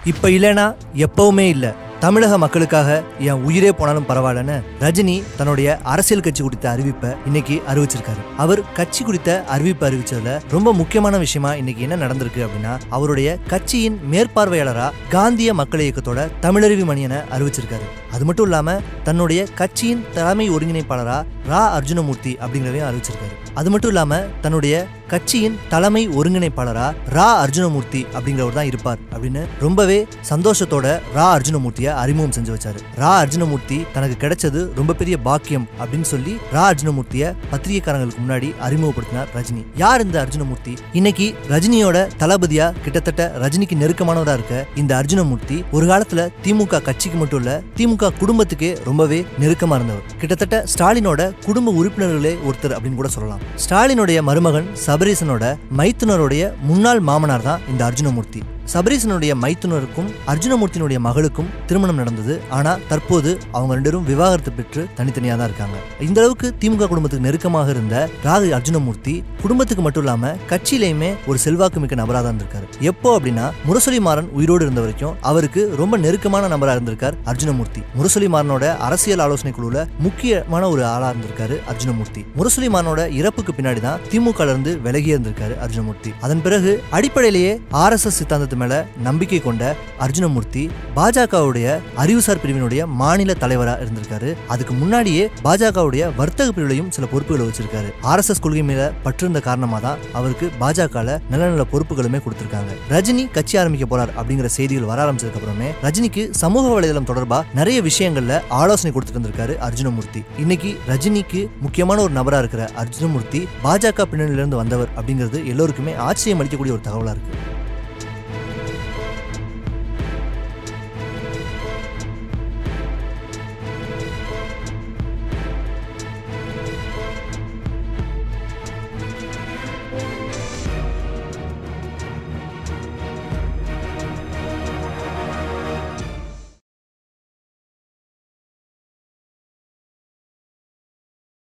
இப்ப இல்லைனா எப்பவுமே இல்ல தமிழக மக்களுக்காக என் உயிரே போனாலும் பரவாயில்லன்னு ரஜினி தன்னுடைய அரசியல் கட்சி குறித்த அறிவிப்பை இன்னைக்கு அறிவிச்சிருக்காரு அவர் கட்சி குறித்த அறிவிப்பு அறிவிச்சதுல ரொம்ப முக்கியமான விஷயமா இன்னைக்கு என்ன நடந்திருக்கு அப்படின்னா அவருடைய கட்சியின் மேற்பார்வையாளரா காந்திய மக்கள் இயக்கத்தோட தமிழருவி மணியனை அறிவிச்சிருக்காரு அது மட்டும் இல்லாம தன்னுடைய கட்சியின் தலைமை ஒருங்கிணைப்பாளரா ரா அர்ஜுனமூர்த்தி அப்படிங்கிறதையும் அறிவிச்சிருக்காரு அது மட்டும் இல்லாம தன்னுடைய கட்சியின் தலைமை ஒருங்கிணைப்பாளரா ரா அர்ஜுனமூர்த்தி அப்படிங்கிறவர் தான் இருப்பார் அப்படின்னு ரொம்பவே சந்தோஷத்தோட ரா அர்ஜுனமூர்த்தியை அறிமுகம் செஞ்சு வச்சாரு ரா அர்ஜுனமூர்த்தி தனக்கு கிடைச்சது ரொம்ப பெரிய பாக்கியம் அப்படின்னு சொல்லி ரா அர்ஜுனமூர்த்தியை பத்திரிகைக்காரங்களுக்கு முன்னாடி அறிமுகப்படுத்தினார் ரஜினி யார் இந்த அர்ஜுனமூர்த்தி இன்னைக்கு ரஜினியோட தளபதியா கிட்டத்தட்ட ரஜினிக்கு நெருக்கமானவரா இருக்க இந்த அர்ஜுனமூர்த்தி ஒரு காலத்துல திமுக கட்சிக்கு மட்டும் இல்ல திமுக குடும்பத்துக்கே ரொம்பவே நெருக்கமா இருந்தவர் கிட்டத்தட்ட ஸ்டாலினோட குடும்ப உறுப்பினர்களே ஒருத்தர் அப்படின்னு கூட சொல்லலாம் ஸ்டாலினுடைய மருமகன் சபரீசனோட மைத்துனருடைய முன்னாள் மாமனார் தான் இந்த அர்ஜுனமூர்த்தி சபரீசனுடைய மைத்துனருக்கும் அர்ஜுனமூர்த்தியினுடைய மகளுக்கும் திருமணம் நடந்தது ஆனா தற்போது அவங்க ரெண்டு பேரும் விவாகரத்து பெற்று தனித்தனியா தான் இருக்காங்க இந்த அளவுக்கு திமுக குடும்பத்துக்கு நெருக்கமாக இருந்த ராகு அர்ஜுனமூர்த்தி குடும்பத்துக்கு மட்டும் இல்லாம கட்சியிலையுமே ஒரு செல்வாக்கு மிக்க நபரா தான் இருந்திருக்காரு எப்போ அப்படின்னா முரசொலி மாறன் உயிரோடு இருந்த வரைக்கும் அவருக்கு ரொம்ப நெருக்கமான நபரா இருந்திருக்கார் அர்ஜுனமூர்த்தி முரசொலி மாறனோட அரசியல் ஆலோசனை குழுல முக்கியமான ஒரு ஆளா இருந்திருக்காரு அர்ஜுனமூர்த்தி முரசொலி மாறனோட இறப்புக்கு பின்னாடி தான் திமுக இருந்து விலகி இருந்திருக்காரு அர்ஜுனமூர்த்தி அதன் பிறகு அடிப்படையிலேயே ஆர் எஸ் எஸ் சித்தாந்தத்து மேல நம்பிக்கை கொண்ட அர்ஜுனமூர்த்தி பாஜகவுடைய அறிவுசார் பிரிவினுடைய மாநில தலைவரா இருந்திருக்காரு அதுக்கு முன்னாடியே பாஜகவுடைய வர்த்தக பிரிவிலையும் சில பொறுப்புகளை வச்சிருக்காரு ஆர் எஸ் எஸ் கொள்கை மேல பற்றிருந்த காரணமா தான் அவருக்கு பாஜகல நல்ல நல்ல பொறுப்புகளுமே கொடுத்திருக்காங்க ரஜினி கட்சி ஆரம்பிக்க போறார் அப்படிங்கிற செய்திகள் வர ஆரம்பிச்சதுக்கு அப்புறமே ரஜினிக்கு சமூக வலைதளம் தொடர்பா நிறைய விஷயங்கள்ல ஆலோசனை கொடுத்துட்டு இருந்திருக்காரு அர்ஜுனமூர்த்தி இன்னைக்கு ரஜினிக்கு முக்கியமான ஒரு நபரா இருக்கிற அர்ஜுனமூர்த்தி பாஜக பின்னணியிலிருந்து வந்தவர் அப்படிங்கிறது எல்லோருக்குமே ஆச்சரியம் அளிக்கக்கூடிய ஒரு தகவலா இருக்கு